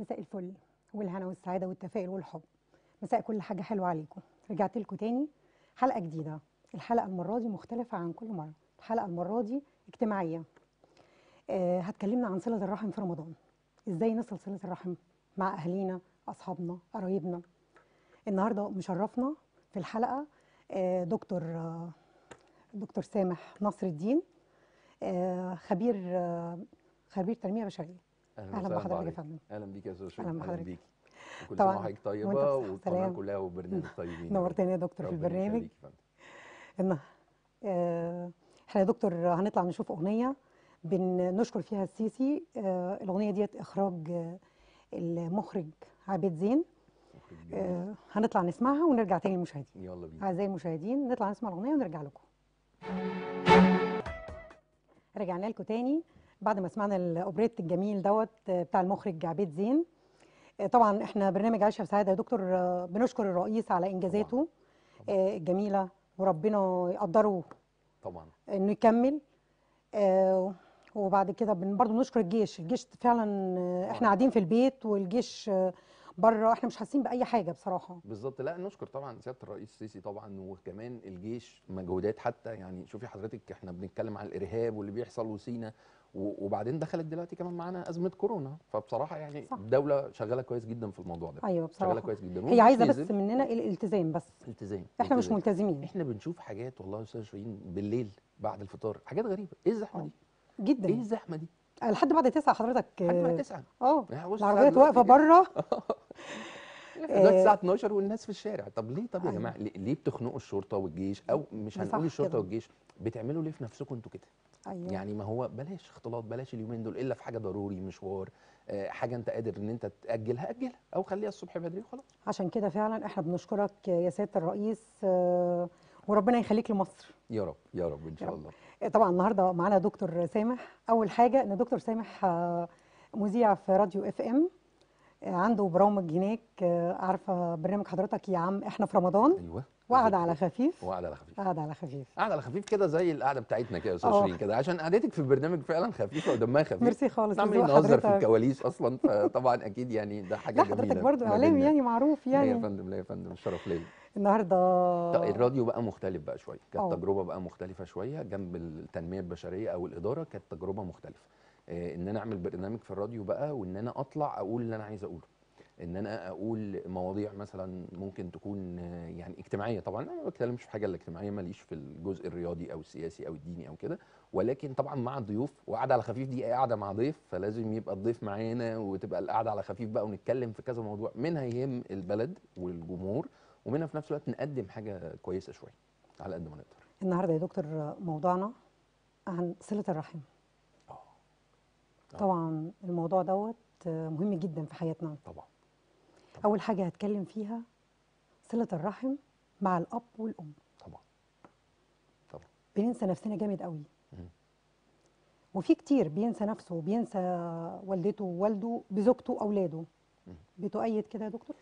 مساء الفل والهنا والسعادة والتفاؤل والحب مساء كل حاجة حلوة عليكم رجعت لكم تاني حلقة جديدة الحلقة المرة دي مختلفة عن كل مرة الحلقة المرة دي اجتماعية آه هتكلمنا عن صلة الرحم في رمضان ازاي نصل صلة الرحم مع أهالينا أصحابنا قرايبنا النهاردة مشرفنا في الحلقة آه دكتور آه دكتور سامح نصر الدين آه خبير آه خبير تنمية بشرية أهلا وسهلا بحضرتك يا بحضرتك. فندم اهلا بيك يا استاذ شيرين أهلا بحضرتك. بيك وكل طبعاً. سنه وحضرتك وأنت طيبه بصحة والقناه وسلامة. كلها وبرنامج طيبين نورتني يا دكتور في ربنا البرنامج يخليك يا فندم. إن آه، احنا يا دكتور هنطلع نشوف اغنيه بنشكر فيها السيسي آه، الاغنيه ديت اخراج آه، المخرج عابد زين مخرج جميل. آه، هنطلع نسمعها ونرجع تاني للمشاهدين يلا بينا اعزائي المشاهدين نطلع نسمع الاغنيه ونرجع لكم رجعنا لكم تاني بعد ما سمعنا الاوبريت الجميل دوت آه، بتاع المخرج عبيد زين آه، طبعا احنا برنامج عايشه في سعاده يا دكتور آه، بنشكر الرئيس على انجازاته آه، الجميله وربنا يقدره طبعا انه يكمل آه وبعد كده بن برضه بنشكر الجيش الجيش فعلا آه، احنا قاعدين في البيت والجيش آه، بره احنا مش حاسين باي حاجه بصراحه بالظبط لا نشكر طبعا سياده الرئيس السيسي طبعا وكمان الجيش مجهودات حتى يعني شوفي حضرتك احنا بنتكلم عن الارهاب واللي بيحصل وسينا و- وبعدين دخلت دلوقتي كمان معانا ازمه كورونا فبصراحه يعني صح. الدوله شغاله كويس جدا في الموضوع ده ايوه شغاله بصراحه كويس جدا هي والجيش عايزه بس نزل. مننا الالتزام بس التزام احنا مش التزام. ملتزمين احنا بنشوف حاجات والله يا استاذ شيرين بالليل بعد الفطار حاجات غريبه ايه الزحمه آه. دي ايه جدا الزحمه دي لحد بعد تسعة حضرتك لحد ما آه، تسعة اه يعني بص العربيات دلوقتي واقفه كده. بره دلوقتي الساعه 12 والناس في الشارع طب ليه طب يا أيوة. جماعه ليه ليه بتخنقوا الشرطه والجيش او مش ده صح هنقول الشرطه كده. والجيش بتعملوا ليه في نفسكم انتوا كده ايوه يعني ما هو بلاش اختلاط بلاش اليومين دول الا في حاجه ضروري مشوار آه، حاجه انت قادر ان انت تاجلها اجلها او خليها الصبح بدري وخلاص عشان كده فعلا احنا بنشكرك يا سياده الرئيس آه، وربنا يخليك لمصر يا رب يا رب ان شاء رب. الله طبعا النهارده معانا دكتور سامح اول حاجه ان دكتور سامح آه، مذيع في راديو اف ام عنده برامج هناك آه، عارفه برنامج حضرتك يا عم احنا في رمضان ايوه وقعد على خفيف وقعد على خفيف قعد على خفيف قاعد على خفيف كده زي القعده بتاعتنا كده يا استاذ آه. شيرين كده عشان قعدتك في البرنامج فعلا خفيفه ودمها خفيف ميرسي خالص احنا عمالين لذوق نهزر في حضرتك. الكواليس اصلا فطبعا اكيد يعني ده حاجه لا جميله حضرتك برضو ما اعلامي بيننا. يعني معروف لا يا يعني فندم لا يا فندم الشرف ليا النهارده طيب الراديو بقى مختلف بقى شويه كانت آه. تجربه بقى مختلفه شويه جنب التنميه البشريه او الاداره كانت تجربه مختلفه آه، ان انا اعمل برنامج في الراديو بقى وان انا اطلع اقول اللي انا عايز اقوله ان انا اقول مواضيع مثلا ممكن تكون آه، يعني اجتماعيه طبعا انا ما بتكلمش في حاجه الاجتماعيه ماليش في الجزء الرياضي او السياسي او الديني او كده ولكن طبعا مع الضيوف وقعده على خفيف دي قاعده مع ضيف فلازم يبقى الضيف معانا وتبقى القعده على خفيف بقى ونتكلم في كذا موضوع منها يهم البلد والجمهور ومنها في نفس الوقت نقدم حاجه كويسه شويه على قد ما نقدر النهارده يا دكتور موضوعنا عن صله الرحم اه آه. طبعا الموضوع دوت آه، مهم جدا في حياتنا طبعا اول حاجه هتكلم فيها صله الرحم مع الاب والام طبعا طبعا بننسى نفسنا جامد قوي مم. وفي كتير بينسى نفسه وبينسى والدته ووالده بزوجته واولاده مم. بتؤيد كده يا دكتور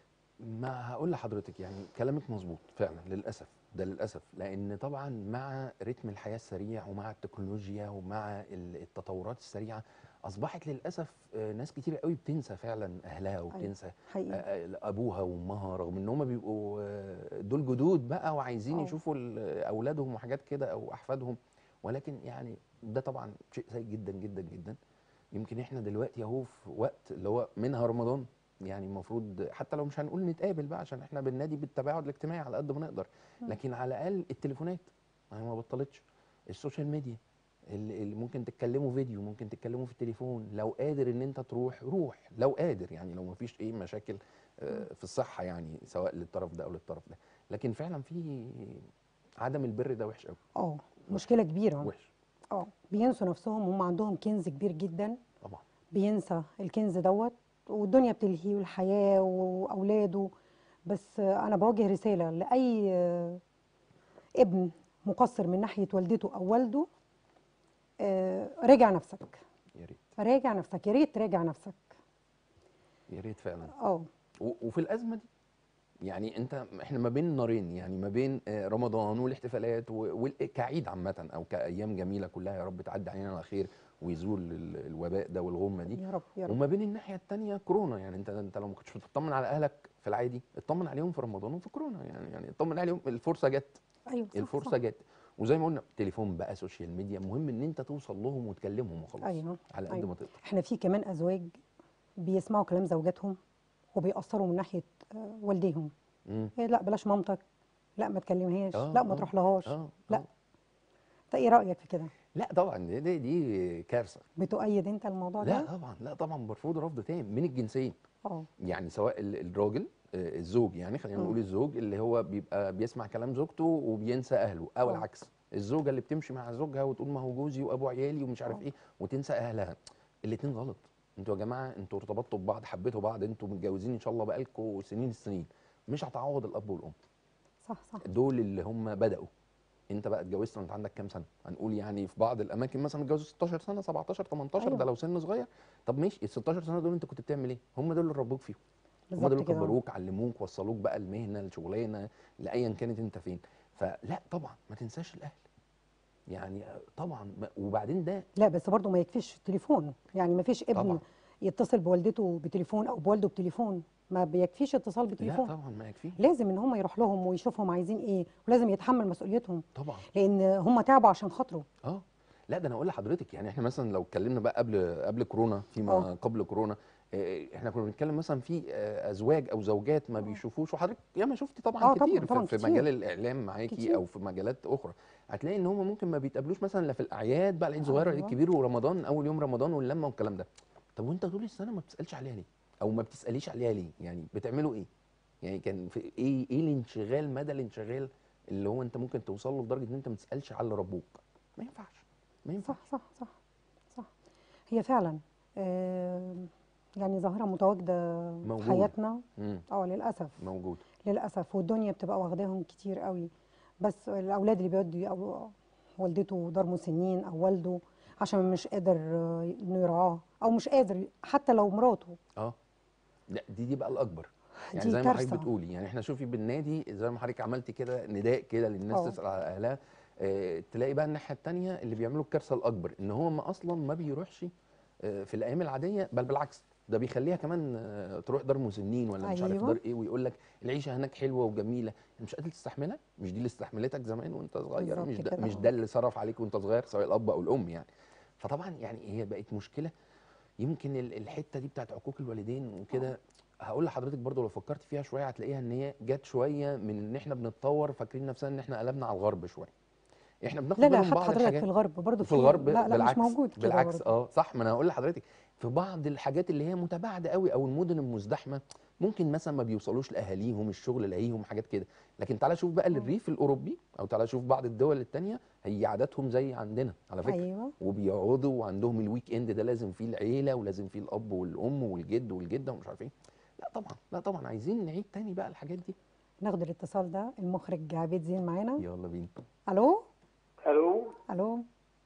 ما هقول لحضرتك يعني كلامك مظبوط فعلا للاسف ده للاسف لان طبعا مع رتم الحياه السريع ومع التكنولوجيا ومع ال- التطورات السريعه اصبحت للاسف آه، ناس كتير قوي بتنسى فعلا اهلها وبتنسى حقيقي آه، آه، ابوها وامها رغم ان هم بيبقوا آه، دول جدود بقى وعايزين آه. يشوفوا ال- اولادهم وحاجات كده او احفادهم ولكن يعني ده طبعا شيء سيء جدا جدا جدا يمكن احنا دلوقتي اهو في وقت اللي هو منها رمضان يعني المفروض حتى لو مش هنقول نتقابل بقى عشان احنا بننادي بالتباعد الاجتماعي على قد ما نقدر مم. لكن على الاقل التليفونات ما هي ما بطلتش السوشيال ميديا اللي اللي ممكن تتكلموا فيديو ممكن تتكلموا في التليفون لو قادر ان انت تروح روح لو قادر يعني لو ما فيش ايه مشاكل آه، في الصحه يعني سواء للطرف ده او للطرف ده لكن فعلا في عدم البر ده وحش قوي اه مشكله كبيره وحش اه بينسوا نفسهم هم عندهم كنز كبير جدا طبعا بينسى الكنز دوت والدنيا بتلهيه والحياه واولاده بس آه، انا بوجه رساله لاي آه، ابن مقصر من ناحيه والدته او والده آه، راجع نفسك يا ريت راجع نفسك يا ريت تراجع نفسك يا ريت فعلا اه و- وفي الازمه دي يعني انت احنا ما بين نارين يعني ما بين آه، رمضان والاحتفالات و- وال- كعيد عامه او كايام جميله كلها يا رب تعدي علينا على خير ويزول ال- الوباء ده والغمه دي يا رب يا رب وما بين الناحيه الثانيه كورونا يعني انت انت لو ما كنتش بتطمن على اهلك في العادي اطمن عليهم في رمضان وفي كورونا يعني يعني اطمن عليهم الفرصه جت ايوه صح الفرصه صح. جت وزي ما قلنا تليفون بقى سوشيال ميديا مهم ان انت توصل لهم وتكلمهم وخلاص ايوه على قد أيوة. ما تقدر احنا في كمان ازواج بيسمعوا كلام زوجاتهم وبيأثروا من ناحيه آه، والديهم مم. إيه لا بلاش مامتك لا ما تكلمهاش آه، لا ما آه، تروح لهاش اه لا. آه. انت ايه رايك في كده لا طبعا دي, دي, دي كارثه بتؤيد انت الموضوع لا ده طبعا لا طبعا مرفوض رفض تام من الجنسين اه يعني سواء ال- الراجل آه، الزوج يعني خلينا مم. نقول الزوج اللي هو بيبقى بيسمع كلام زوجته وبينسى اهله او آه. العكس الزوجه اللي بتمشي مع زوجها وتقول ما هو جوزي وابو عيالي ومش عارف آه. ايه وتنسى اهلها الاتنين غلط انتوا يا جماعه انتوا ارتبطتوا ببعض حبيتوا بعض انتوا متجوزين ان شاء الله بقالكم سنين السنين مش هتعوض الاب والام صح صح دول اللي هم بداوا انت بقى اتجوزت وانت عندك كام سنه هنقول يعني في بعض الاماكن مثلا اتجوزوا 16 سنه 17 18 أيوة. ده لو سن صغير طب ماشي ال 16 سنه دول انت كنت بتعمل ايه هم دول اللي ربوك فيهم هم دول بالظبط اللي كده كبروك علموك وصلوك بقى المهنه الشغلانه لايا كانت انت فين فلا طبعا ما تنساش الاهل يعني طبعا ما- وبعدين ده لا بس برضه ما يكفيش تليفون يعني ما فيش ابن طبعا. يتصل بوالدته بتليفون او بوالده بتليفون ما بيكفيش اتصال لا بتليفون طبعا ما يكفيه لازم ان هم يروح لهم ويشوفهم عايزين ايه ولازم يتحمل مسؤوليتهم طبعا لان هم تعبوا عشان خاطره اه لا ده انا اقول لحضرتك يعني احنا مثلا لو اتكلمنا بقى قبل قبل كورونا فيما آه. قبل كورونا آه، احنا كنا بنتكلم مثلا في آه، ازواج او زوجات ما بيشوفوش وحضرتك ياما شفتي طبعا آه، طبعاً، كتير طبعاً في, في كتير. مجال الاعلام معاكي كتير. او في مجالات اخرى هتلاقي ان هم ممكن ما بيتقابلوش مثلا لا في الاعياد بقى العيد صغير العيد أيوة. كبير ورمضان اول يوم رمضان واللمه والكلام ده طب وانت طول السنه ما بتسالش عليها ليه او ما بتساليش عليها ليه يعني بتعملوا ايه يعني كان في ايه ايه الانشغال مدى الانشغال اللي هو انت ممكن توصل له لدرجه ان انت ما تسالش على اللي ربوك ما ينفعش ما ينفعش صح صح صح صح هي فعلا آه يعني ظاهره متواجده في موجودة. حياتنا مم. اه للاسف موجود للاسف والدنيا بتبقى واخداهم كتير قوي بس الاولاد اللي بيودي او والدته دار مسنين او والده عشان مش قادر آه، انه يرعاه او مش قادر حتى لو مراته اه لا دي دي بقى الاكبر يعني دي زي ما حضرتك كارثة. بتقولي يعني احنا شوفي بالنادي زي ما حضرتك عملتي كده نداء كده للناس آه. تسال على اهلها اه تلاقي بقى الناحيه الثانيه اللي بيعملوا الكارثه الاكبر ان هو ما اصلا ما بيروحش آه، في الايام العاديه بل بالعكس ده بيخليها كمان آه، تروح دار مسنين ولا مش عارف أيوة. دار ايه ويقول لك العيشه هناك حلوه وجميله مش قادر تستحملها مش دي اللي استحملتك زمان وانت صغير بالظبط مش ده كده، مش آه. ده اللي صرف عليك وانت صغير سواء الاب او الام يعني فطبعا يعني هي بقت مشكله يمكن ال- الحته دي بتاعت عقوق الوالدين وكده هقول لحضرتك برضو لو فكرت فيها شويه هتلاقيها ان هي جت شويه من ان احنا بنتطور فاكرين نفسنا ان احنا قلبنا على الغرب شويه احنا بناخد لا لا بالنا من حتى بعض حضرتك الحاجات في الغرب برضه في الغرب لا لا بالعكس مش موجود كده بالعكس برضه. اه صح ما انا هقول لحضرتك في بعض الحاجات اللي هي متباعده قوي او المدن المزدحمه ممكن مثلا ما بيوصلوش لاهاليهم الشغل لاهيهم حاجات كده لكن تعالى شوف بقى للريف الاوروبي او تعالى شوف بعض الدول التانية هي عاداتهم زي عندنا على فكره ايوه وبيقعدوا وعندهم الويك اند ده لازم فيه العيله ولازم فيه الاب والام والجد والجده ومش عارف ايه لا طبعا لا طبعا عايزين نعيد تاني بقى الحاجات دي ناخد الاتصال ده المخرج عبيد زين معانا يلا بينا الو الو الو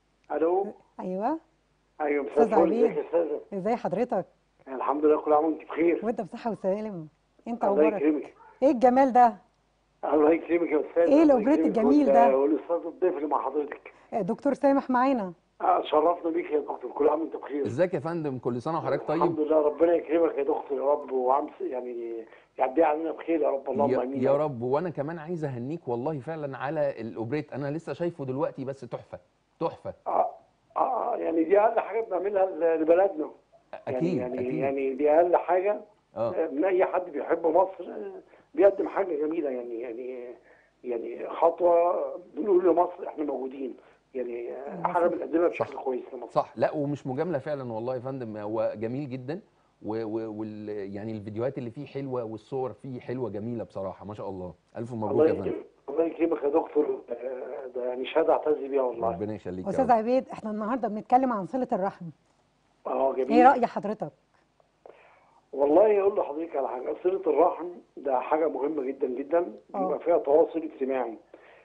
الو ايوه ايوه مساء أستاذ الفل عبيد. ازيك يا استاذه ازاي حضرتك الحمد لله كل عام وانت بخير وانت بصحه وسلام انت الله اخبارك يكرمك ايه الجمال ده الله يكرمك يا استاذ إيه الله الأوبريت يكرمك الجميل وال- ده؟ والاستاذ الضيف اللي مع حضرتك آه، دكتور سامح معانا آه، شرفنا بيك يا دكتور كل عام وانت بخير ازيك يا فندم كل سنه وحضرتك الحمد طيب لله ربنا يكرمك يا دكتور يا رب وعم يعني يعدي علينا بخير يا رب اللهم يا, امين يا رب وانا كمان عايز اهنيك والله فعلا على الاوبريت انا لسه شايفه دلوقتي بس تحفه تحفه آه آه يعني دي اقل حاجه بنعملها ل- لبلدنا اكيد يعني يعني, اكيد يعني دي اقل حاجه اه آه، من اي حد بيحب مصر آه، بيقدم حاجه جميله يعني يعني يعني خطوه بنقول لمصر احنا موجودين يعني آه، حاجه بنقدمها بشكل صح. كويس لمصر صح لا ومش مجامله فعلا والله يا فندم هو جميل جدا و و وال يعني الفيديوهات اللي فيه حلوه والصور فيه حلوه جميله بصراحه ما شاء الله الف مبروك الله يا فندم يكرمك الله يكرمك يا دكتور آه، ده يعني شهاده اعتز بيها والله ربنا يخليك يا استاذ رب. عبيد احنا النهارده بنتكلم عن صله الرحم اه جميل ايه راي حضرتك والله اقول لحضرتك على حاجه صله الرحم ده حاجه مهمه جدا جدا آه. بيبقى فيها تواصل اجتماعي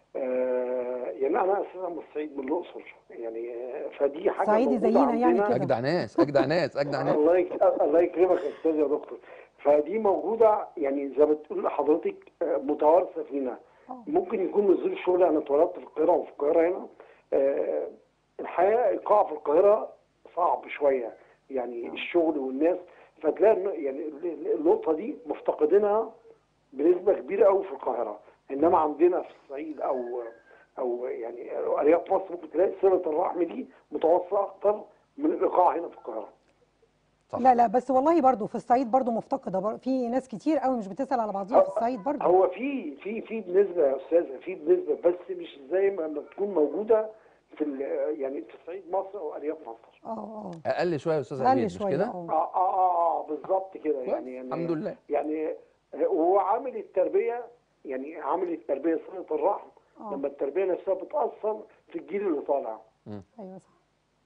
آه يعني انا اساسا من الصعيد من الاقصر يعني آه، فدي حاجه صعيدي موجودة زينا يعني عندنا. كده. اجدع ناس اجدع ناس اجدع ناس الله يك... الله يكرمك يا استاذ يا دكتور فدي موجوده يعني زي ما تقول حضرتك آه، متوارثه فينا آه. ممكن يكون من ظروف شغلي انا اتولدت في القاهره وفي القاهره هنا آه، الحياه القاعه في القاهره صعب شويه يعني الشغل والناس فتلاقي إن- يعني ال- ال- النقطه دي مفتقدينها بنسبه كبيره قوي في القاهره انما عندنا في الصعيد او او يعني ارياف مصر ممكن تلاقي صله الرحم دي متوسطه اكتر من الايقاع هنا في القاهره صح لا لا بس والله برضو في الصعيد برضو مفتقده بر... في ناس كتير قوي مش بتسال على بعضيها في الصعيد برضو هو في في في بنسبه يا استاذه في بنسبه بس مش زي ما ما تكون موجوده في ال- يعني في صعيد مصر او ارياف مصر اه اه اقل شويه يا استاذ اقل عميد مش شويه كده اه اه اه اه, آه بالظبط كده يعني, يعني الحمد لله يعني هو عامل التربيه يعني عامل التربيه صله الرحم آه. لما التربيه نفسها بتاثر في الجيل اللي طالع ايوه صح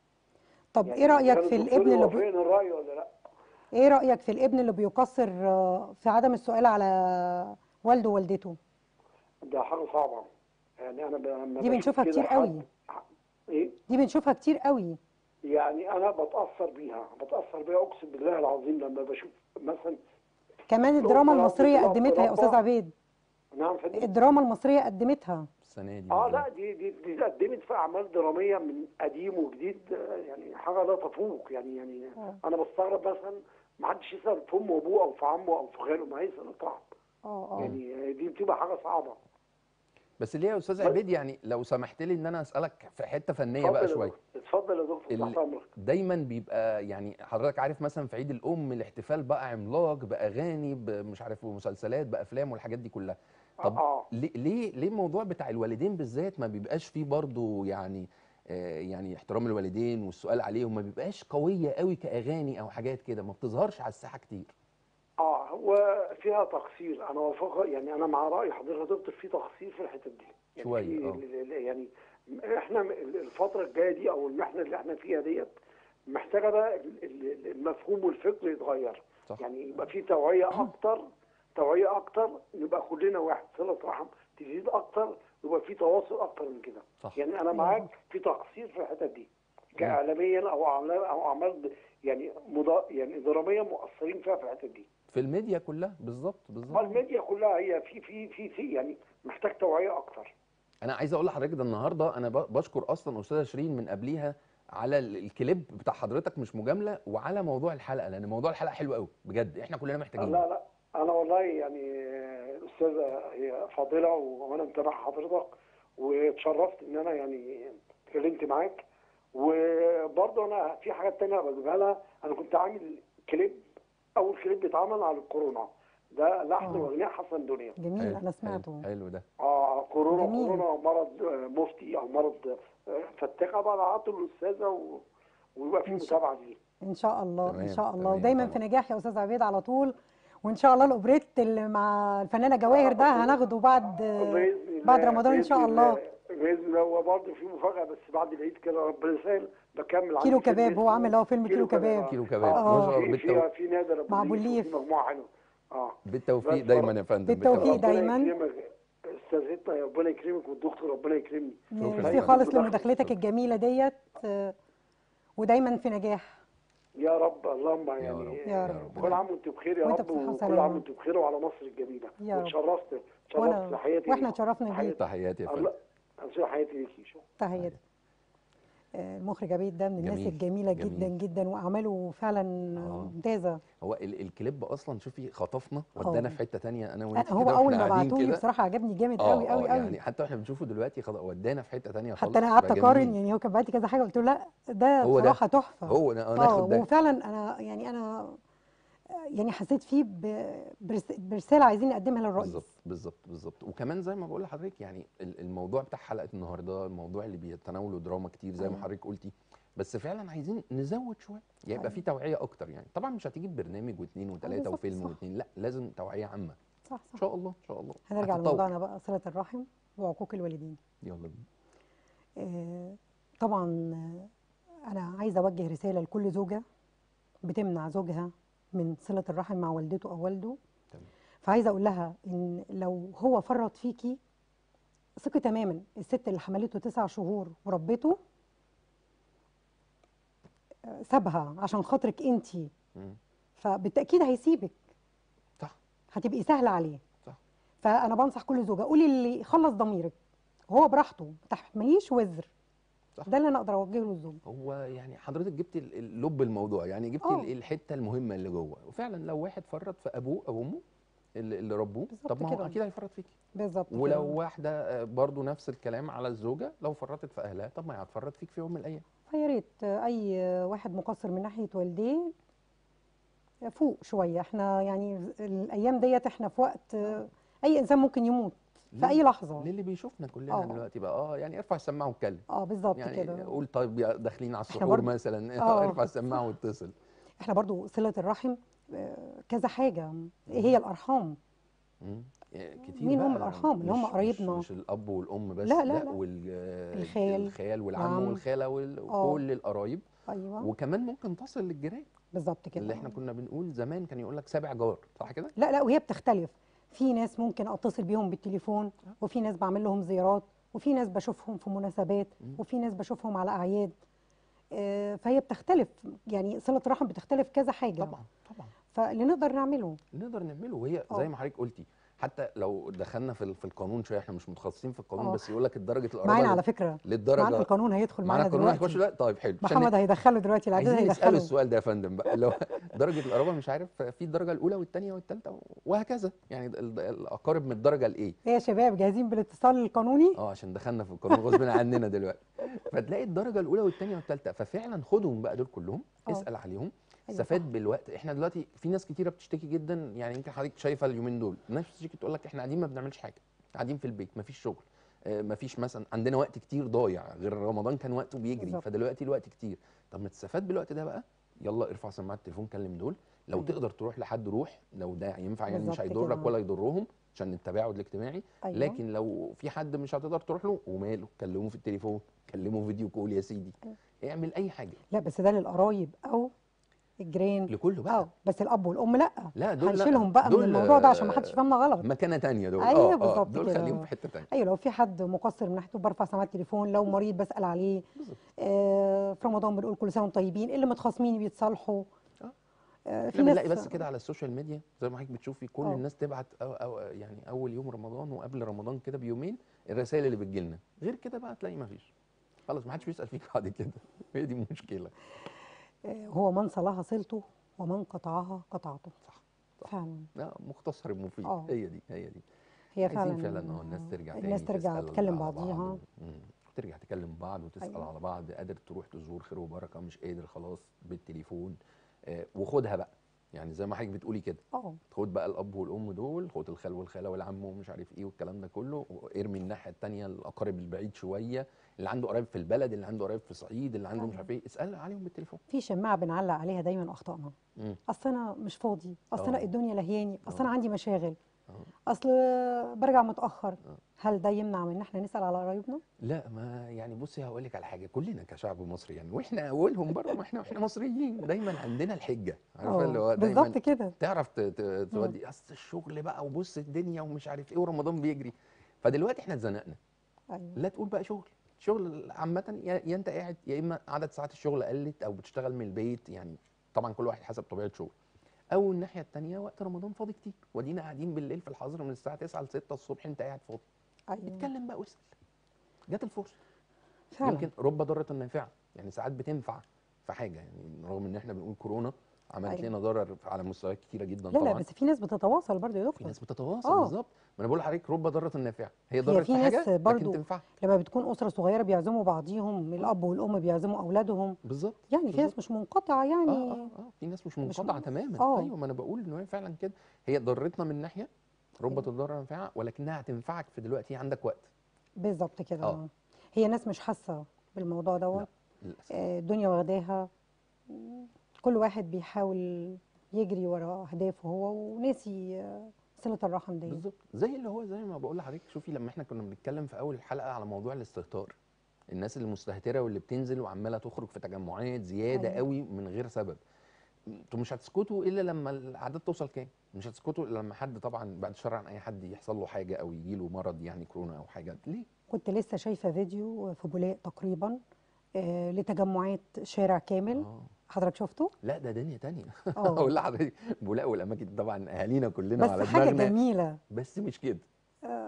طب يعني ايه رايك كان في الدكتور الابن اللي بي... يوافقني الراي ولا لا؟ ايه رايك في الابن اللي بيقصر آه، في عدم السؤال على والده ووالدته ده حاجه صعبه يعني انا ب- لما دي بشوف بنشوفها كده كتير حد- قوي. ايه دي بنشوفها كتير قوي يعني انا بتاثر بيها بتاثر بيها اقسم بالله العظيم لما بشوف مثلا كمان الدراما الأب المصريه الأب قدمتها يا ربى. استاذ عبيد نعم فندم الدراما المصريه قدمتها السنه دي اه بالذات. لا دي دي دي قدمت في اعمال دراميه من قديم وجديد آه، يعني حاجه لا تفوق يعني يعني آه. انا بستغرب مثلا ما حدش يسال في امه وابوه او في عمه او في خاله ما يسال الطعم اه اه يعني دي بتبقى حاجه صعبه بس ليه يا استاذ بس- عبيد يعني لو سمحت لي ان انا اسالك في حته فنيه اتفضل بقى يا شويه دكتور، اتفضل يا دكتور ال- تحت امرك دايما بيبقى يعني حضرتك عارف مثلا في عيد الام الاحتفال بقى عملاق باغاني مش عارف ومسلسلات بافلام والحاجات دي كلها طب اه ليه ليه ليه الموضوع بتاع الوالدين بالذات ما بيبقاش فيه برضه يعني آه يعني احترام الوالدين والسؤال عليهم ما بيبقاش قويه قوي كاغاني او حاجات كده ما بتظهرش على الساحه كتير اه هو فيها تقصير انا وافق يعني انا مع راي حضرتك يا دكتور في تقصير في الحته دي يعني شوية، في آه. ال- ال- يعني احنا م- الفتره الجايه دي او المحنه اللي احنا فيها ديت محتاجه بقى ال- ال- المفهوم والفكر يتغير صح. يعني يبقى في توعيه اكتر توعيه اكتر نبقى كلنا واحد صله رحم تزيد اكتر يبقى في تواصل اكتر من كده صح. يعني انا معاك في تقصير في الحته دي كاعلاميا او اعمال او اعمال يعني مضا يعني دراميه مؤثرين فيها في الحته دي في الميديا كلها بالظبط ما بالظبط الميديا كلها هي في في في في يعني محتاج توعيه اكتر انا عايز اقول لحضرتك ده النهارده انا ب- بشكر اصلا استاذه شيرين من قبليها على ال- الكليب بتاع حضرتك مش مجامله وعلى موضوع الحلقه لان موضوع الحلقه حلو قوي بجد احنا كلنا محتاجين لا لا انا والله يعني الاستاذه هي فاضله وانا متابع حضرتك واتشرفت ان انا يعني اتكلمت معاك وبرضه انا في حاجات تانية بجيبها لها انا كنت عامل كليب اول كليب اتعمل على الكورونا ده لحن آه. واغنيه حسن دنيا جميل حلو، انا سمعته حلو, حلو ده اه كورونا جميل. كورونا مرض آه، مفتي او مرض آه، فتاك بقى بعته للاستاذه و- ويبقى في إن شاء- متابعه ليه ان شاء الله ان تمام، شاء الله تمام ودايما طبعا. في نجاح يا استاذ عبيد على طول وان شاء الله الاوبريت اللي مع الفنانه جواهر ده هناخده بعد باذن الله بعد رمضان ان شاء بإذن الله باذن الله هو برضه في مفاجاه بس بعد العيد كده ربنا يسهل بكمل كيلو عندي فيلم كباب، هو اسمه عامل أهو فيلم كيلو كباب. كيلو كباب اه ما شاء الله في في, بالتوفيق في نادر ابو مع الليف أبو الليف. وفي مجموعه حلوه اه بالتوفيق بس دايما رب- يا فندم بالتوفيق ربنا دايما. يكرمك استاذتنا يا ربنا يكرمك والدكتور ربنا يكرمني ميرسي شكراً. خالص شكراً. لمداخلتك الجميله ديت آه، ودايما في نجاح يا رب اللهم رب، يعني يا رب. كل عام وانتم بخير يا وأنت رب بصحة وكل وسلامة. عام وانتم بخير وعلى مصر الجميله يا رب. واتشرفت اتشرفت وانا تحياتي واحنا ليك. اتشرفنا تحياتي. بيك تحياتي يا فندم الله تحياتي ليكي شكرا تحياتي آه، المخرج عبيد ده من الناس جميل، الجميله جميل. جدا جدا واعماله فعلا آه. ممتازه هو ال- الكليب اصلا شوفي خطفنا آه. ودانا في حته تانية انا أنا وانت هو كده اول واحنا ما قاعدين بعتولي كده. بصراحه عجبني جامد اه قوي قوي اه قوي يعني حتى واحنا بنشوفه دلوقتي خلاص ودانا في حته تانية خالص حتى انا قعدت بقى اقارن جميل. يعني هو كان بعت كذا حاجه قلت له لا ده هو ده. بصراحه تحفه هو انا اه ناخد ده وفعلا انا يعني انا يعني حسيت فيه ب- برس- برساله عايزين نقدمها للرئيس بالظبط بالظبط بالظبط وكمان زي ما بقول لحضرتك يعني ال- الموضوع بتاع حلقه النهارده الموضوع اللي بيتناوله دراما كتير زي ما أيوة. حضرتك قلتي بس فعلا عايزين نزود شويه يبقى أيوة. في توعيه اكتر يعني طبعا مش هتيجي ببرنامج واثنين وثلاثه بالظبط، وفيلم صح. واثنين لا لازم توعيه عامه صح ان صح شاء الله ان شاء الله هنرجع هتتطور. لموضوعنا بقى صله الرحم وعقوق الوالدين يلا بينا آه، طبعا آه، انا عايزه اوجه رساله لكل زوجه بتمنع زوجها من صله الرحم مع والدته او والده تمام. فعايزه اقول لها ان لو هو فرط فيكي ثقي تماما الست اللي حملته تسع شهور وربته آه، سابها عشان خاطرك انتي مم. فبالتاكيد هيسيبك صح هتبقي سهله عليه صح فانا بنصح كل زوجه قولي اللي يخلص ضميرك وهو براحته ما تحمليش وزر صح. ده اللي انا اقدر اوجهه للزوج هو يعني حضرتك جبت ال- ال- لب الموضوع يعني جبت آه. ال- الحته المهمه اللي جوه وفعلا لو واحد فرط في ابوه او امه اللي اللي ربوه بالظبط طب ما هو كده. اكيد هيفرط فيكي بالظبط كده. ولو واحده آه، برضو نفس الكلام على الزوجه لو فرطت في اهلها طب ما هي هتفرط فيك في يوم من الايام فيا ريت اي واحد مقصر من ناحيه والديه فوق شويه احنا يعني الايام ديت احنا في وقت اي انسان ممكن يموت في ليه- اي لحظه للي بيشوفنا كلنا آه. دلوقتي بقى اه يعني ارفع السماعه واتكلم اه بالظبط يعني كده قول طيب يا داخلين على إحنا السحور برضو- مثلا آه، ارفع السماعه واتصل احنا برضو صله الرحم آه، كذا حاجه ايه هي الارحام مم. كتير مين هم بقى، الأرحام؟ اللي هم مش- مش- قرايبنا. مش الاب والام بس لا، لا، لا. وال الخال الخال والعم والعم. والخاله وال- آه. وكل القرايب ايوه وكمان ممكن تصل للجيران بالظبط كده اللي احنا كنا بنقول زمان كان يقول لك سابع جار صح كده لا لا وهي بتختلف في ناس ممكن اتصل بيهم بالتليفون وفي ناس بعمل لهم زيارات وفي ناس بشوفهم في مناسبات مم. وفي ناس بشوفهم على اعياد آه، فهي بتختلف يعني صله الرحم بتختلف كذا حاجه طبعا طبعا فاللي نقدر نعمله نقدر نعمله وهي آه. زي ما حضرتك قلتي حتى لو دخلنا في ال- في القانون شويه احنا مش متخصصين في القانون آه. بس يقول لك درجه القرابه معانا لل- على فكره معانا للدرجه القانون هيدخل معانا معانا القانون هيخش دلوقتي دلوقتي طيب حلو عشان محمد هيدخله دلوقتي العدد عايزين يسالوا هيدخله السؤال ده يا فندم بقى اللي هو درجه القرابه مش عارف في الدرجه الاولى والثانيه والثالثه وهكذا يعني ال- الاقارب من الدرجه الايه ايه يا شباب جاهزين بالاتصال القانوني اه عشان دخلنا في القانون غصب عننا دلوقتي فتلاقي الدرجه الاولى والثانيه والثالثه ففعلا خدهم بقى دول كلهم آه. اسال عليهم أيوة استفاد صح. بالوقت احنا دلوقتي في ناس كتيره بتشتكي جدا يعني يمكن حضرتك شايفه اليومين دول الناس بتشتكي تقول لك احنا قاعدين ما بنعملش حاجه قاعدين في البيت مفيش شغل آه، مفيش مثلا عندنا وقت كتير ضايع غير رمضان كان وقته بيجري بالظبط. فدلوقتي الوقت كتير طب ما تستفاد بالوقت ده بقى يلا ارفع سماعه التليفون كلم دول لو أيوة. تقدر تروح لحد روح لو ده ينفع يعني مش بالظبط هيضرك كده. ولا يضرهم عشان التباعد الاجتماعي أيوة. لكن لو في حد مش هتقدر تروح له وماله كلمه في التليفون كلمه فيديو كول يا سيدي اعمل اي حاجه لا بس ده للقرايب او الجيران لكله بقى اه بس الاب والام لا لا دول لا، هنشيلهم بقى من دول، الموضوع ده عشان ما آه، حدش يفهمنا غلط مكانه تانية دول أيوة آه، آه، بالظبط دول كده. خليهم في حته تانية ايوه لو في حد مقصر من ناحيته برفع سماعه التليفون لو مريض بسال عليه بالظبط آه في رمضان بنقول كل سنه وانتم طيبين اللي متخاصمين بيتصالحوا آه. آه في احنا بنلاقي ناس بس كده على السوشيال ميديا زي ما حضرتك بتشوفي كل آه. الناس تبعت أو أو يعني اول يوم رمضان وقبل رمضان كده بيومين الرسائل اللي بتجي لنا غير كده بقى تلاقي ما فيش خلاص ما حدش بيسال فيك بعد كده هي دي المشكله آه هو من صلاها صلته ومن قطعها قطعته صح صح. فعلا لا مختصر المفيد آه. هي دي هي دي هي فعلا عايزين فعلا اه الناس ترجع تاني الناس ترجع تسأل تكلم على بعض بعضيها و- مم. وترجع تكلم بعض وتسال أيوة. على بعض قادر تروح تزور خير وبركه مش قادر خلاص بالتليفون آه وخدها بقى يعني زي ما حضرتك بتقولي كده اه خد بقى الاب والام دول خد الخال والخاله والعم ومش عارف ايه والكلام ده كله وارمي الناحيه التانيه الاقارب البعيد شويه اللي عنده قرايب في البلد اللي عنده قرايب في صعيد اللي عنده مش أيوة. عارف ايه اسال عليهم بالتليفون في شماعه بنعلق عليها دايما اخطائنا مم. اصل انا مش فاضي اصل آه. انا الدنيا لهياني اصل آه. انا عندي مشاغل آه. اصل برجع متاخر آه. هل ده يمنع من ان احنا نسال على قرايبنا لا ما يعني بصي هقول لك على حاجه كلنا كشعب مصري يعني واحنا اولهم برضه ما احنا احنا مصريين دايما عندنا الحجه عارفه اللي هو آه، دايما بالظبط كده تعرف ت- ت- تودي اصل الشغل بقى وبص الدنيا ومش عارف ايه ورمضان بيجري فدلوقتي احنا اتزنقنا ايوه لا تقول بقى شغل شغل عامة يا يا انت قاعد يا اما عدد ساعات الشغل قلت او بتشتغل من البيت يعني طبعا كل واحد حسب طبيعة شغله او الناحية التانية وقت رمضان فاضي كتير ودينا قاعدين بالليل في الحظر من الساعة 9 ل 6 الصبح انت قاعد فاضي ايوه اتكلم بقى واسأل جت الفرصة فعلا يمكن رب ضارة نافعة يعني ساعات بتنفع في حاجة يعني رغم ان احنا بنقول كورونا عملت أيوة. لنا ضرر على مستويات كتيرة جدا لا طبعا لا بس في ناس بتتواصل برضه يا في دكتور ناس بتتواصل آه. بالظبط ما انا بقول لحضرتك رب ضارة نافعة هي ضرت في في ناس حاجة لكن برضو تنفع لما بتكون اسره صغيره بيعزموا بعضيهم الاب والام بيعزموا اولادهم بالظبط يعني في ناس بالظبط. مش منقطعه يعني اه اه اه في ناس مش مش منقطعه م- تماما آه. ايوه ما انا بقول ان هي فعلا كده هي ضرتنا من ناحيه رب أيوة. تضر نافعه ولكنها هتنفعك في دلوقتي عندك وقت بالظبط كده آه. هي ناس مش حاسه بالموضوع دوت للاسف آه، الدنيا واخداها مم، كل واحد بيحاول يجري ورا اهدافه هو وناسي آه، صله الرحم دي بالظبط زي اللي هو زي ما بقول لحضرتك شوفي لما احنا كنا بنتكلم في اول الحلقه على موضوع الاستهتار الناس اللي مستهتره واللي بتنزل وعماله تخرج في تجمعات زياده أيوة. قوي من غير سبب انتوا مش هتسكتوا الا لما الاعداد توصل كام مش هتسكتوا الا لما حد طبعا بعد الشر عن اي حد يحصل له حاجه او يجي له مرض يعني كورونا او حاجه ليه كنت لسه شايفه فيديو في بولاق تقريبا آه، لتجمعات شارع كامل اه حضرتك شفته لا ده دنيا تانية اه اقول لحضرتك بولاق والاماكن طبعا اهالينا كلنا بس على حاجه دماغنا جميله بس مش كده آه،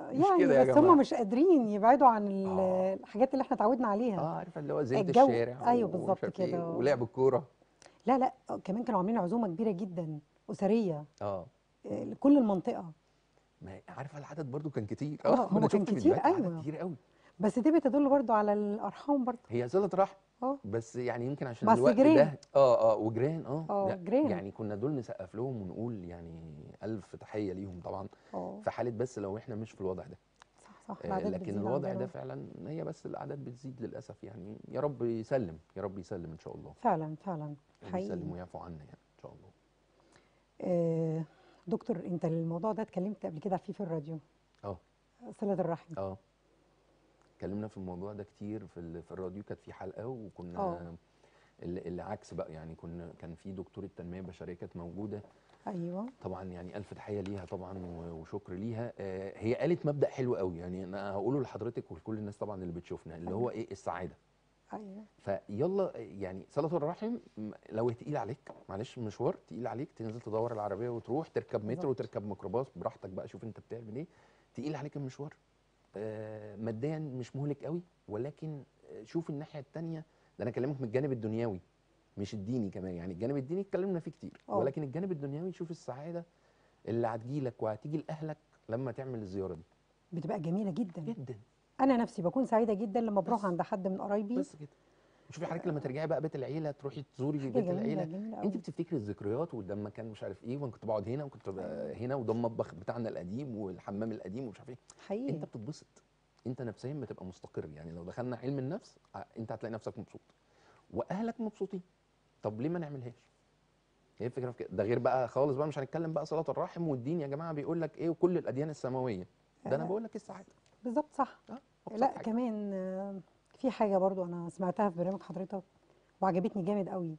مش يعني كده يا بس جماعة. هم مش قادرين يبعدوا عن ال- آه. الحاجات اللي احنا اتعودنا عليها اه عارفه اللي هو زينه الجو- الشارع أيوة ومش بالظبط عارف إيه، كده. ولعب الكوره لا لا كمان كانوا عاملين عزومه كبيره جدا اسريه اه آه، لكل المنطقه ما هي- عارفه العدد برضو كان كتير آه، ما هو أنا كان شفت كتير، فيديوهات عدد أيوة. كتير قوي بس دي بتدل برضو على الارحام برضو هي صله رحم اه بس يعني يمكن عشان بس الوقت جيران. ده اه اه وجيران اه آه، لا، جيران. يعني كنا دول نسقف لهم ونقول يعني الف تحيه ليهم طبعا اه في حاله بس لو احنا مش في الوضع ده صح صح آه، الأعداد لكن بتزيد الوضع عندنا. ده فعلا هي بس الاعداد بتزيد للاسف يعني يا رب يسلم يا رب يسلم ان شاء الله فعلا فعلا يسلم حقيقي ويعفو عنا يعني ان شاء الله آه دكتور انت الموضوع ده اتكلمت قبل كده فيه في الراديو اه صله الرحم اه اتكلمنا في الموضوع ده كتير في ال- في الراديو كانت في حلقه وكنا آه. ال- العكس بقى يعني كنا كان في دكتوره تنميه بشريه كانت موجوده ايوه طبعا يعني الف تحيه ليها طبعا و- وشكر ليها آه، هي قالت مبدا حلو قوي يعني انا هقوله لحضرتك ولكل الناس طبعا اللي بتشوفنا اللي هو ايه السعاده ايوه فيلا يعني صله الرحم م- لو تقيل عليك معلش مشوار تقيل عليك تنزل تدور العربيه وتروح تركب مترو بالظبط. وتركب ميكروباص براحتك بقى شوف انت بتعمل ايه تقيل عليك المشوار آه، ماديا مش مهلك قوي ولكن آه، شوف الناحيه التانية ده انا اكلمك من الجانب الدنيوي مش الديني كمان يعني الجانب الديني اتكلمنا فيه كتير آه. ولكن الجانب الدنيوي شوف السعاده اللي هتجيلك وهتيجي لاهلك لما تعمل الزياره دي بتبقى جميله جدا جدا انا نفسي بكون سعيده جدا لما بروح بس. عند حد من قرايبي بس كده شوفي حضرتك لما ترجعي بقى بيت العيله تروحي تزوري حاجه بيت جميله العيله جميله انت قوي بتفتكري الذكريات ولما كان مش عارف ايه وانا كنت بقعد هنا وكنت ببقى هنا وده المطبخ بتاعنا القديم والحمام القديم ومش عارف ايه حقيقي انت بتتبسط انت نفسيا بتبقى مستقر يعني لو دخلنا علم النفس ع- انت هتلاقي نفسك مبسوط واهلك مبسوطين طب ليه ما نعملهاش هي الفكره في كده ده غير بقى خالص بقى مش هنتكلم بقى صلاه الرحم والدين يا جماعه بيقول لك ايه وكل الاديان السماويه ده انا آه. بقول لك السعاده بالظبط صح اه أبسط لا حاجة. كمان آه، في حاجه برضو انا سمعتها في برنامج حضرتك وعجبتني جامد قوي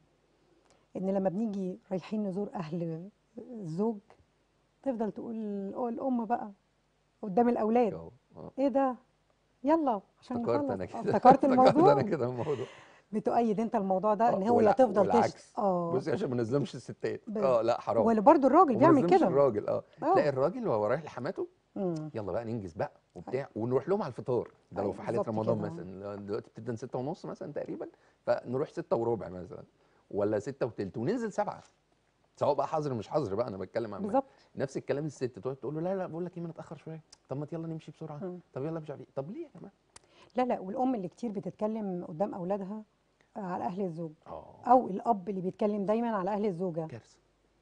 ان لما بنيجي رايحين نزور اهل الزوج تفضل تقول "أه الام بقى قدام الاولاد اه اه ايه ده يلا عشان افتكرت نخلص انا كده آه، افتكرت الموضوع انا كده الموضوع بتؤيد انت الموضوع ده آه، ان هو والع- يا تفضل تش والعكس. اه بصي عشان ما نظلمش الستات ب- اه لا حرام وبرده الراجل وما بيعمل نظلمش كده الراجل اه آه. تلاقي الراجل وهو رايح لحماته مم. يلا بقى ننجز بقى وبتاع ونروح لهم على الفطار ده لو أيوة، في حاله بالظبط رمضان كده. مثلا لو دلوقتي بتبدا 6 ونص مثلا تقريبا فنروح 6 وربع مثلا ولا 6 وتلت وننزل 7 سواء بقى حظر مش حظر بقى انا بتكلم عن بالظبط نفس الكلام الست تقعد تقول له لا لا بقول لك ايه ما نتاخر شويه طب ما يلا نمشي بسرعه مم. طب يلا مش عارف ايه طب ليه يا جماعه لا لا والام اللي كتير بتتكلم قدام اولادها آه، على اهل الزوج اه او الاب اللي بيتكلم دايما على اهل الزوجه كارثه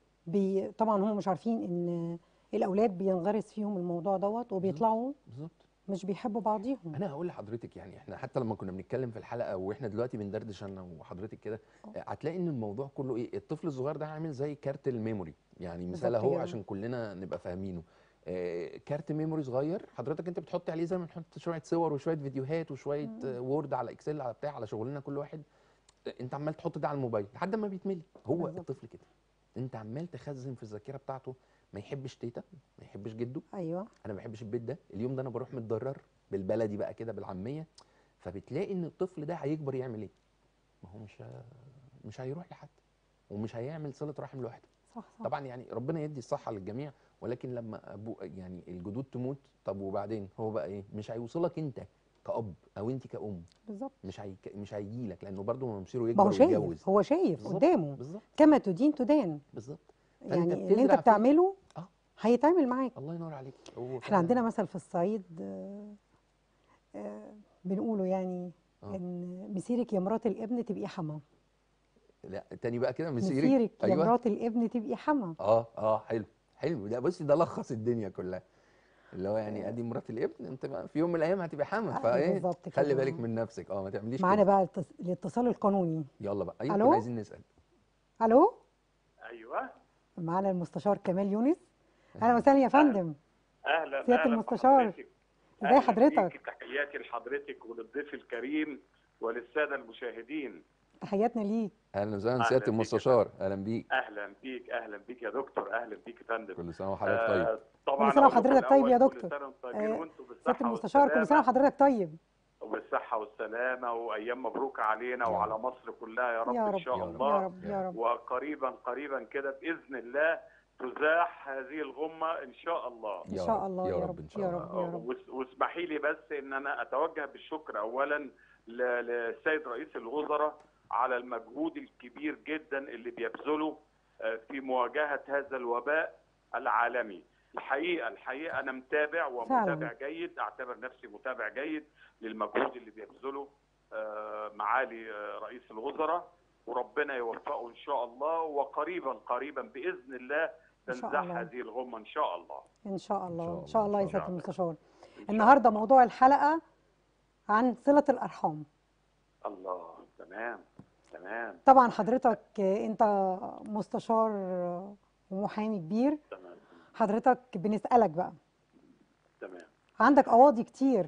بي طبعا هم مش عارفين ان الاولاد بينغرس فيهم الموضوع دوت وبيطلعوا بالظبط مش بيحبوا بعضيهم انا هقول لحضرتك يعني احنا حتى لما كنا بنتكلم في الحلقه واحنا دلوقتي بندردش انا وحضرتك كده آه. هتلاقي ان الموضوع كله ايه الطفل الصغير ده عامل زي كارت الميموري يعني مثال بالظبط اهو كده. عشان كلنا نبقى فاهمينه آه كارت ميموري صغير حضرتك انت بتحط عليه زي ما بنحط شويه صور وشويه فيديوهات وشويه آه وورد على اكسل على بتاع على شغلنا كل واحد آه، انت عمال تحط ده على الموبايل لحد ما بيتملي هو بالظبط. الطفل كده انت عمال تخزن في الذاكره بتاعته ما يحبش تيتا ما يحبش جده ايوه انا ما بحبش البيت ده اليوم ده انا بروح متضرر بالبلدي بقى كده بالعاميه فبتلاقي ان الطفل ده هيكبر يعمل ايه ما هو مش ه- مش هيروح لحد ومش هيعمل صله رحم لوحده صح صح طبعا يعني ربنا يدي الصحه للجميع ولكن لما ابو يعني الجدود تموت طب وبعدين هو بقى ايه مش هيوصلك انت كأب او انت كأم بالظبط مش هي مش هيجي لك لانه برضه مصيره ما يكبر هو شايف ويتجوز هو شايف بالظبط، قدامه بالظبط كما تدين تدان بالظبط فأنت يعني اللي بتزرع انت فيه- بتعمله اه هيتعمل معاك الله ينور عليك هو احنا فعلاً- عندنا مثل في الصعيد آه، آه، بنقوله يعني آه. ان مسيرك يا مرات الابن تبقي حما لا تاني بقى كده مسيرك مسيرك يا أيوة. مرات الابن تبقي حما اه اه حلو حلو ده بصي ده لخص الدنيا كلها اللي هو يعني ادي مرات الابن انت بقى في يوم من الايام هتبقى حامل آه، فايه بالظبط خلي كده. بالك من نفسك اه ما تعمليش معانا كده بقى التص- الاتصال القانوني يلا بقى ايوه ألو؟ كنا عايزين نسال الو ايوه معانا المستشار كمال يونس اهلا وسهلا يا فندم اهلا سيادة أهلا المستشار. بحضرتك. ازي أهلاً حضرتك بيكي، تحياتي لحضرتك وللضيف الكريم وللساده المشاهدين تحياتنا ليك اهلا وسهلا أهلاً سياده بيك يا المستشار اهلا بيك اهلا بيك اهلا بيك يا دكتور اهلا بيك يا فندم كل سنه وحضرتك طيب آه، طبعا كل سنة أقول لكم وحضرتك طيب يا الأول دكتور. كل سنه وانتم طيبين آه، وانتم سياده بالصحه المستشار كل سنه والسلامه وحضرتك طيب وبالصحه والسلامه وايام مبروكه علينا يا وعلى رب. مصر كلها يا رب يا ان رب شاء يا رب. الله يا رب يا رب وقريبا قريبا كده باذن الله تزاح هذه الغمه ان شاء الله ان يا شاء رب، الله يا يا رب رب إن شاء يا الله. رب يا رب وس- واسمحي لي بس ان انا اتوجه بالشكر اولا ل- للسيد رئيس الوزراء على المجهود الكبير جدا اللي بيبذله آه، في مواجهه هذا الوباء العالمي. الحقيقه الحقيقه انا متابع ومتابع جيد اعتبر نفسي متابع جيد للمجهود اللي بيبذله آه، معالي آه، رئيس الوزراء وربنا يوفقه ان شاء الله وقريبا قريبا باذن الله إن شاء تنزح الله. هذه الغمه ان شاء الله. ان شاء الله الله، ان شاء الله يا إن شاء سياده الله. المستشار إن شاء النهارده موضوع الحلقه عن صله الارحام الله تمام تمام طبعا حضرتك انت مستشار ومحامي كبير تمام حضرتك بنسالك بقى تمام عندك قواضي كتير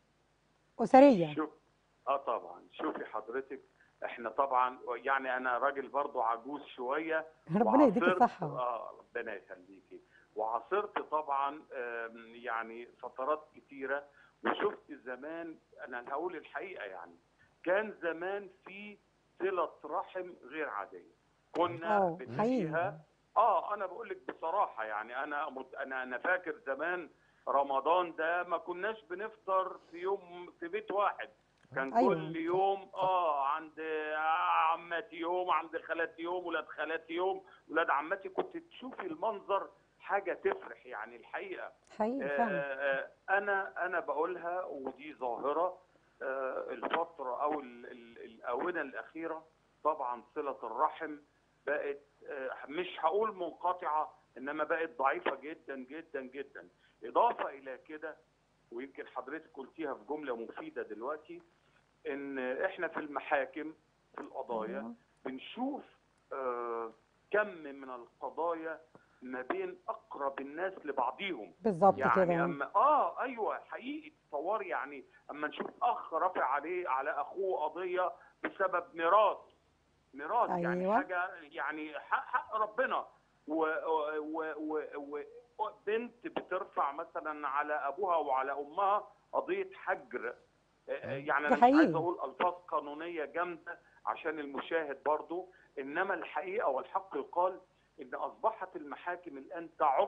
اسريه شوف اه طبعا شوفي حضرتك احنا طبعا يعني انا راجل برضو عجوز شويه ربنا يديك وعاصرت- الصحه اه ربنا يخليكي وعاصرت طبعا آم، يعني فترات كتيره وشفت زمان انا هقول الحقيقه يعني كان زمان في صله رحم غير عاديه كنا اه بنلاقيها حقيقي اه انا بقول لك بصراحه يعني انا مت... انا انا فاكر زمان رمضان ده ما كناش بنفطر في يوم في بيت واحد كان أيوة. كل يوم اه عند عماتي يوم عند خالاتي يوم ولاد خالاتي يوم ولاد عماتي كنت تشوفي المنظر حاجه تفرح يعني الحقيقه حقيقي آه، فعلا آه، انا انا بقولها ودي ظاهره آه، الفتره او ال- ال- الاونه الاخيره طبعا صله الرحم بقت آه، مش هقول منقطعه انما بقت ضعيفه جدا جدا جدا اضافه الى كده ويمكن حضرتك قلتيها في جمله مفيده دلوقتي ان احنا في المحاكم في القضايا أيوة. بنشوف آه، كم من القضايا ما بين اقرب الناس لبعضيهم بالظبط يعني كده أما اه ايوه حقيقي تصور يعني اما نشوف اخ رافع عليه على اخوه قضيه بسبب ميراث ميراث يعني أيوة. حاجه يعني حق, حق ربنا و و و و وبنت بترفع مثلا على ابوها وعلى امها قضيه حجر آه، يعني انا ده مش عايز حقيقي. اقول الفاظ قانونيه جامده عشان المشاهد برضو انما الحقيقه والحق يقال ان اصبحت المحاكم الان تعج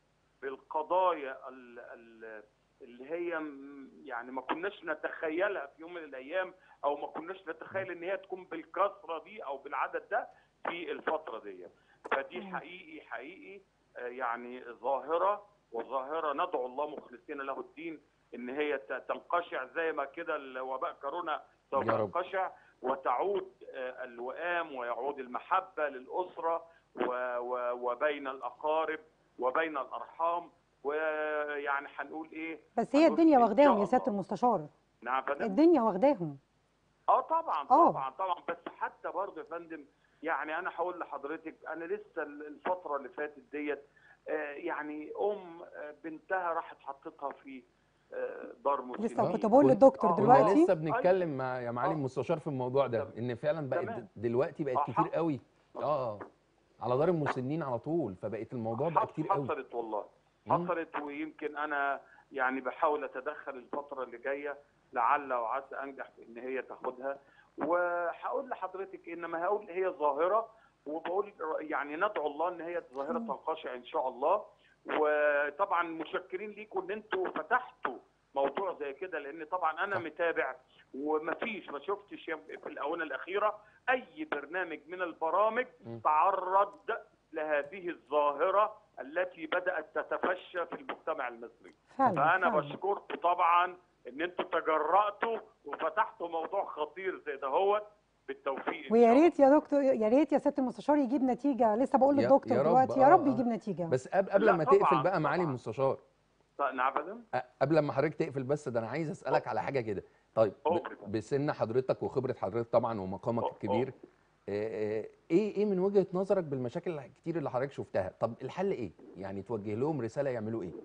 بالقضايا ال- ال- اللي هي م- يعني ما كناش نتخيلها في يوم من الايام او ما كناش نتخيل ان هي تكون بالكثره دي او بالعدد ده في الفتره دي فدي مم. حقيقي حقيقي آه، يعني ظاهره وظاهره ندعو الله مخلصين له الدين ان هي ت- تنقشع زي ما كده الوباء كورونا سوف يا رب. ينقشع وتعود آه، الوئام ويعود المحبه للاسره و- و- وبين الاقارب وبين الارحام ويعني هنقول ايه بس هي هنقول الدنيا إن واخداهم شاء يا سياده الله. المستشار نعم فندم الدنيا واخداهم اه طبعا آه. طبعا طبعا بس حتى برضه يا فندم يعني انا هقول لحضرتك انا لسه الفتره اللي فاتت ديت آه، يعني ام آه، بنتها راحت حطتها في آه، دار مسنين لسه آه، كنت بقول كنت- للدكتور آه، كنا دلوقتي لسه بنتكلم مع يا معالي آه. المستشار في الموضوع ده تمام. ان فعلا بقت تمام. دلوقتي بقت آه، كتير حق. قوي اه على دار المسنين على طول فبقت الموضوع بقى حص- كتير قوي حصلت والله مم. حصلت ويمكن انا يعني بحاول اتدخل الفتره اللي جايه لعل وعسى انجح في ان هي تاخدها وهقول لحضرتك انما هقول هي ظاهره وبقول يعني ندعو الله ان هي ظاهره مم. تنقشع ان شاء الله وطبعا متشكرين ليكم ان انتوا فتحتوا موضوع زي كده لان طبعا انا صح. متابع ومفيش ما شفتش في الاونه الاخيره اي برنامج من البرامج مم. تعرض لهذه الظاهره التي بدات تتفشى في المجتمع المصري فعلا فانا فعلا. بشكركم طبعا ان انتوا تجرأتوا وفتحتوا موضوع خطير زي ده هو بالتوفيق إن ويا شاء ريت يا دكتور يا ريت يا سياده المستشار يجيب نتيجه لسه بقول يا- للدكتور يا رب، دلوقتي يا آه، رب آه. يجيب نتيجه بس قبل قبل لا ما طبعاً، تقفل بقى معالي طبعاً. المستشار الله. نعم يا فندم أ- قبل ما حضرتك تقفل بس ده انا عايز اسالك على حاجه كده طيب ب- أوكي. بسن حضرتك وخبره حضرتك طبعا ومقامك أوه، الكبير آه، آه، ايه ايه من وجهه نظرك بالمشاكل الكتير اللي حضرتك شفتها طب الحل ايه يعني توجه لهم رساله يعملوا ايه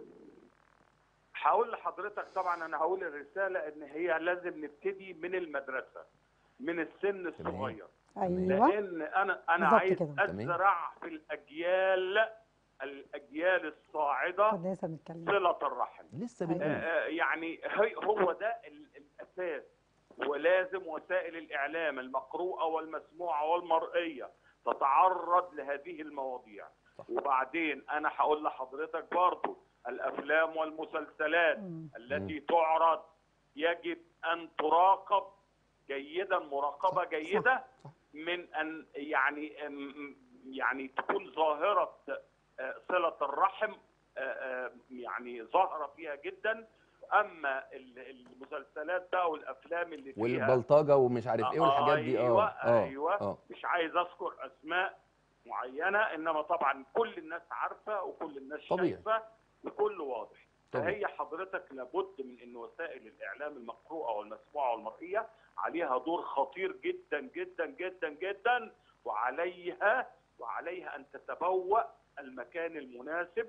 هقول لحضرتك طبعا انا هقول الرساله ان هي لازم نبتدي من المدرسه من السن الصغير ايوه لان انا انا بالظبط عايز كده. تمام. ازرع في الاجيال الاجيال الصاعده كنا لسه بنتكلم صله الرحم لسه أيوة. بنقول آه، يعني هي- هو ده ال- الاساس ولازم وسائل الاعلام المقروءه والمسموعه والمرئيه تتعرض لهذه المواضيع صح. وبعدين انا هقول لحضرتك برضو الافلام والمسلسلات مم. التي تعرض يجب ان تراقب جيدا مراقبه صح، جيده صح. من ان يعني أم- يعني تكون ظاهره آه، صله الرحم آه، آه، يعني ظاهره فيها جدا اما ال- المسلسلات بقى والافلام اللي فيها والبلطجه ومش عارف ايه والحاجات دي اه ايوه اه ايوه اه مش عايز اذكر اسماء معينه انما طبعا كل الناس عارفه وكل الناس طبيعي. شايفه وكله واضح طبيعي. فهي حضرتك لابد من ان وسائل الاعلام المقروءه والمسموعه والمرئيه عليها دور خطير جدا جدا جدا جدا وعليها وعليها ان تتبوأ المكان المناسب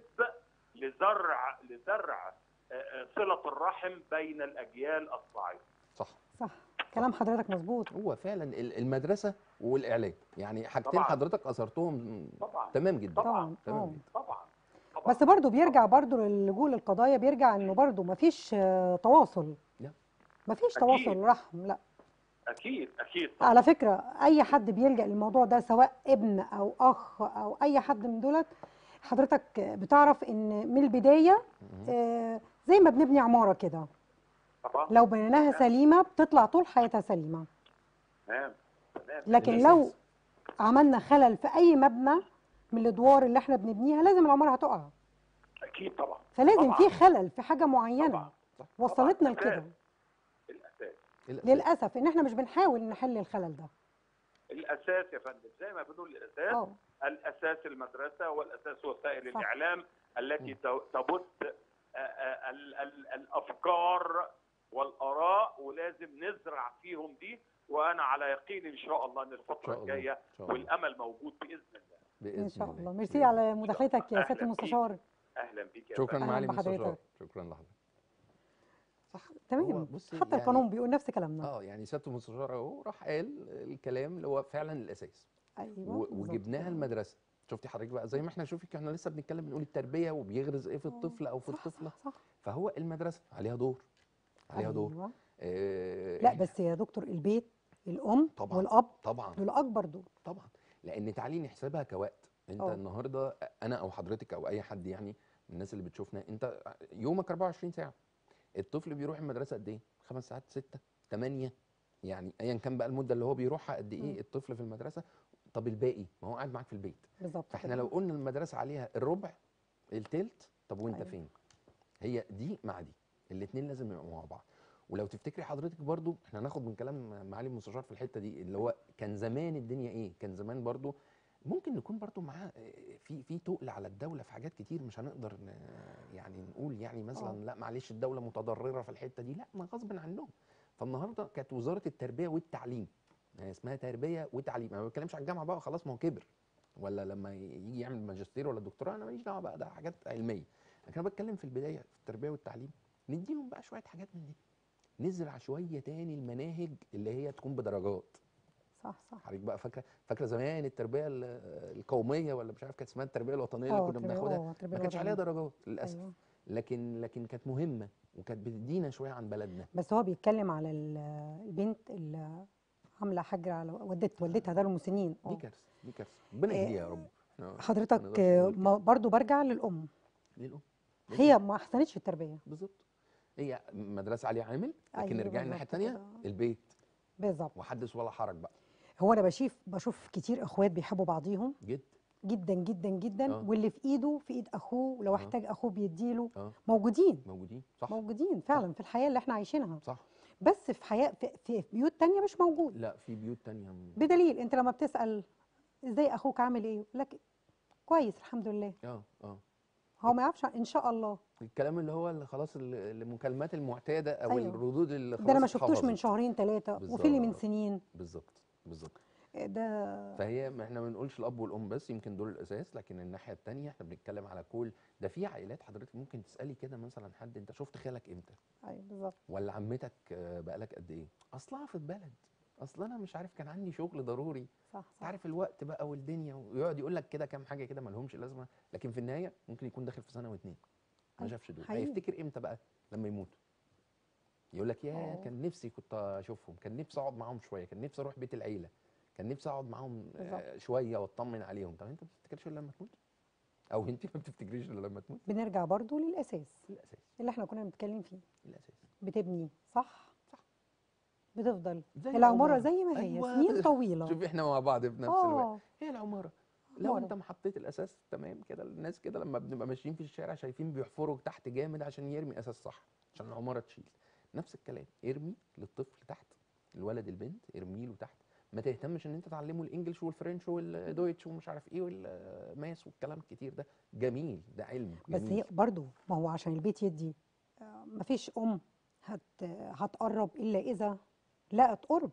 لزرع لزرع آه، آه، صله الرحم بين الاجيال الصاعده صح صح كلام حضرتك مظبوط هو فعلا ال- المدرسه والاعلام يعني حاجتين طبعاً. حضرتك اثرتهم طبعا تمام جدا طبعا تمام اه جدا طبعا طبعا بس برضو بيرجع برضو للجوء للقضايا بيرجع انه برضو مفيش آه، تواصل لا. مفيش أكيد. تواصل رحم لا اكيد اكيد طبعا على فكرة أي حد بيلجأ للموضوع ده سواء ابن أو أخ أو أي حد من دولت حضرتك بتعرف إن من البداية مهم. آه، زي ما بنبني عمارة كده طبعا لو بنيناها سليمة بتطلع طول حياتها سليمة تمام تمام لكن الأساس. لو عملنا خلل في أي مبنى من الأدوار اللي احنا بنبنيها لازم العمارة هتقع اكيد طبعا فلازم طبعاً. في خلل في حاجة معينة طبعا وصلتنا طبعاً. لكده الاساس الأساس. للأسف إن احنا مش بنحاول نحل الخلل ده الاساس يا فندم زي ما بنقول الاساس اه الاساس المدرسه والاساس وسائل صح. الاعلام التي ت- تبث آه، آه، ال- ال- الافكار والاراء ولازم نزرع فيهم دي وانا على يقين ان شاء الله ان إن الفتره شاء الله الجايه إن شاء الله والامل موجود باذن الله بإذن إن شاء الله بإذن ميرسي على الله. مداخلتك يا أهلاً سيادة بيك. المستشار اهلا بك يا شكرا فندم. معالي أهلاً المستشار بحضرتك. شكرا لحضرتك صح هو تمام بصي حتى يعني- القانون بيقول نفس كلامنا اه يعني سياده المستشار اهو راح قال الكلام اللي هو فعلا الاساس ايوه و- بالظبط وجبناها كده. المدرسه شفتي حضرتك بقى زي ما احنا شوفي احنا لسه بنتكلم بنقول التربيه وبيغرز ايه في آه، الطفل او في صح، الطفله صح صح فهو المدرسه عليها دور عليها دور أيوة. آه لا إحنا- بس يا دكتور البيت الام طبعاً. والاب طبعا دول اكبر دول طبعا لان تعالي نحسبها كوقت انت اه. النهارده انا او حضرتك او اي حد يعني من الناس اللي بتشوفنا انت يومك 24 ساعه الطفل بيروح المدرسه قد ايه خمس ساعات ستة تمانية يعني ايا كان بقى المده اللي هو بيروحها قد مم. ايه الطفل في المدرسه طب الباقي ما هو قاعد معاك في البيت بالظبط فاحنا كده. لو قلنا المدرسه عليها الربع التلت طب وانت أيوة. فين هي دي مع دي الاثنين لازم يبقوا مع بعض ولو تفتكري حضرتك برضو احنا هناخد من كلام معالي المستشار في الحته دي اللي هو كان زمان الدنيا ايه كان زمان برضو ممكن نكون برضو معاه آه، في في تقل على الدوله في حاجات كتير مش هنقدر ن- يعني نقول يعني مثلا اه. لا معلش الدوله متضرره في الحته دي لا ما غصب عنهم فالنهارده كانت وزاره التربيه والتعليم يعني اسمها تربيه وتعليم انا ما بتكلمش على الجامعه بقى خلاص ما هو كبر ولا لما يجي يعمل ماجستير ولا دكتوراه انا ماليش دعوه بقى ده حاجات علميه لكن انا بتكلم في البدايه في التربيه والتعليم نديهم بقى شويه حاجات من دي نزرع شويه تاني المناهج اللي هي تكون بدرجات صح صح حضرتك بقى فاكره فاكره زمان التربيه ال- القوميه ولا مش عارف كانت اسمها التربيه الوطنيه اللي اه كنا تربية- بناخدها اه تربية ما كانش عليها وطنية. درجات للاسف أيوة. لكن لكن كانت مهمه وكانت بتدينا شويه عن بلدنا بس هو بيتكلم على ال- البنت اللي عامله حجر على والدت والدتها ده المسنين دي اه كارثه دي كارثه ربنا إيه، يهديها يا رب إحنا ما حضرتك نقدرش آه، نقول ما- كده. برضو برجع للام ليه الام هي ما احسنتش في التربيه بالظبط هي مدرسه عليها عامل لكن أيوة نرجع الناحيه بالظبط الثانيه كده. البيت بالظبط وحدث ولا حرج بقى هو انا بشوف بشوف كتير اخوات بيحبوا بعضيهم جد جدا جدا جدا آه. واللي في ايده في ايد اخوه ولو آه. احتاج اخوه بيديله اه موجودين موجودين صح موجودين فعلا في الحياه اللي احنا عايشينها صح بس في حياه في, في بيوت تانية مش موجود لا في بيوت تانية م- بدليل انت لما بتسال ازاي اخوك عامل ايه يقول لك كويس الحمد لله اه اه هو ما يعرفش ان شاء الله الكلام اللي هو اللي خلاص ال- المكالمات المعتاده او أيوة. الردود اللي خلاص ده انا ما شفتوش من اتحفظت. شهرين ثلاثه وفي اللي من بالظبط. سنين بالظبط بالظبط ده فهي ما احنا ما بنقولش الاب والام بس يمكن دول الاساس لكن الناحيه الثانيه احنا بنتكلم على كل ده في عائلات حضرتك ممكن تسالي كده مثلا حد انت شفت خالك امتى ايوه بالظبط ولا عمتك آه، بقالك قد ايه اصلها في البلد اصل انا مش عارف كان عندي شغل ضروري صح انت صح عارف الوقت بقى والدنيا ويقعد يقول لك كده كام حاجه كده ما لهمش لازمه لكن في النهايه ممكن يكون داخل في سنه واتنين ما أيوة، شافش دول حقيقي. هيفتكر امتى بقى لما يموت يقول لك يا آه. كان نفسي كنت اشوفهم كان نفسي اقعد معاهم شويه كان نفسي اروح بيت العيله كان نفسي اقعد معاهم آه، بالظبط. شويه واطمن عليهم طب انت ما بتفتكرش الا لما تموت او انت ما بتفتكريش الا لما تموت بنرجع برضو للاساس الاساس اللي احنا كنا بنتكلم فيه الاساس بتبني صح صح. بتفضل زي العماره العمارة. زي ما هي أيوة. سنين طويله شوفي احنا مع بعض في نفس الوقت اه هي العماره لو عمارة. انت ما حطيت الاساس تمام كده الناس كده لما بنبقى ماشيين في الشارع شايفين بيحفروا تحت جامد عشان يرمي اساس صح عشان العماره تشيل نفس الكلام ارمي للطفل تحت الولد البنت ارمي له تحت ما تهتمش ان انت تعلمه الانجليش والفرنش والدويتش ومش عارف ايه والماس والكلام الكتير ده جميل ده علم بس جميل. هي برضو ما هو عشان البيت يدي آه، مفيش ام هت هتقرب الا اذا لقت قرب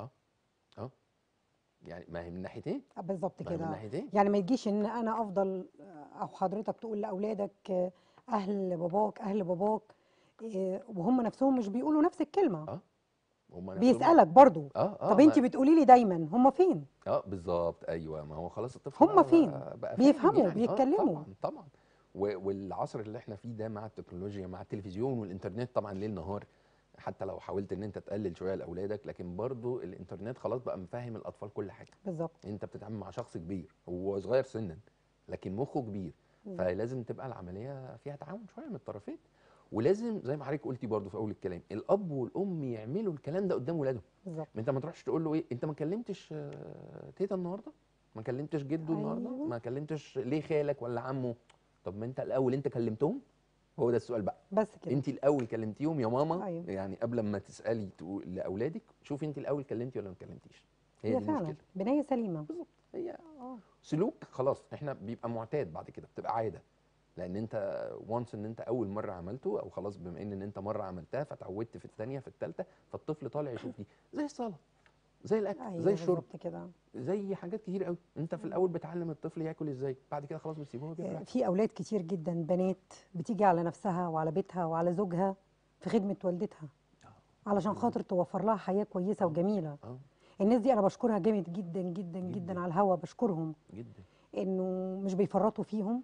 يعني ما هي من ناحيتين آه، بالظبط ما هي من كده ناحيتين يعني ما يجيش ان انا افضل آه، او حضرتك تقول لاولادك آه، اهل باباك اهل باباك آه، وهم نفسهم مش بيقولوا نفس الكلمه اه هم نفسهم- بيسالك برضو اه اه طب ما- انت بتقولي لي دايما هم فين اه بالظبط ايوه ما هو خلاص الطفل هم بقى- فين؟ بقى- بقى بيفهموا، فاهم يعني. بيتكلموا. اه طبعا طبعا و- والعصر اللي احنا فيه ده مع التكنولوجيا مع التلفزيون والانترنت طبعا ليل نهار حتى لو حاولت ان انت تقلل شويه لاولادك لكن برضو الانترنت خلاص بقى مفهم الاطفال كل حاجه بالظبط انت بتتعامل مع شخص كبير هو صغير سنا لكن مخه كبير مم. فلازم تبقى العمليه فيها تعاون شويه من الطرفين ولازم زي ما حضرتك قلتي برضو في اول الكلام الاب والام يعملوا الكلام ده قدام ولادهم بالظبط انت ما تروحش تقول له ايه انت ما كلمتش آه، تيتا النهارده ما كلمتش جده النهارده أيوة. ما كلمتش ليه خالك ولا عمه طب ما انت الاول انت كلمتهم هو ده السؤال بقى بس كده انت الاول كلمتيهم يا ماما أيوة. يعني قبل ما تسالي تقول لاولادك شوفي انت الاول كلمتي ولا ما كلمتيش هي, هي دي فعلا المشكله بنايه سليمه بالظبط هي اه سلوك خلاص احنا بيبقى معتاد بعد كده بتبقى عاده لان انت وانس ان انت اول مره عملته او خلاص بما ان ان انت مره عملتها فتعودت في الثانيه في الثالثه فالطفل طالع يشوف دي زي الصلاه زي الاكل ايوه زي الشرب بالظبط كده زي حاجات كتير قوي انت في الاول بتعلم الطفل ياكل ازاي بعد كده خلاص بتسيبه هو بياكل آه، عادي. في اولاد كتير جدا بنات بتيجي على نفسها وعلى بيتها وعلى زوجها في خدمه والدتها علشان خاطر توفر لها حياه كويسه وجميله اه الناس دي انا بشكرها جامد جدا جدا جدا جداً. على الهوا بشكرهم جدا انه مش بيفرطوا فيهم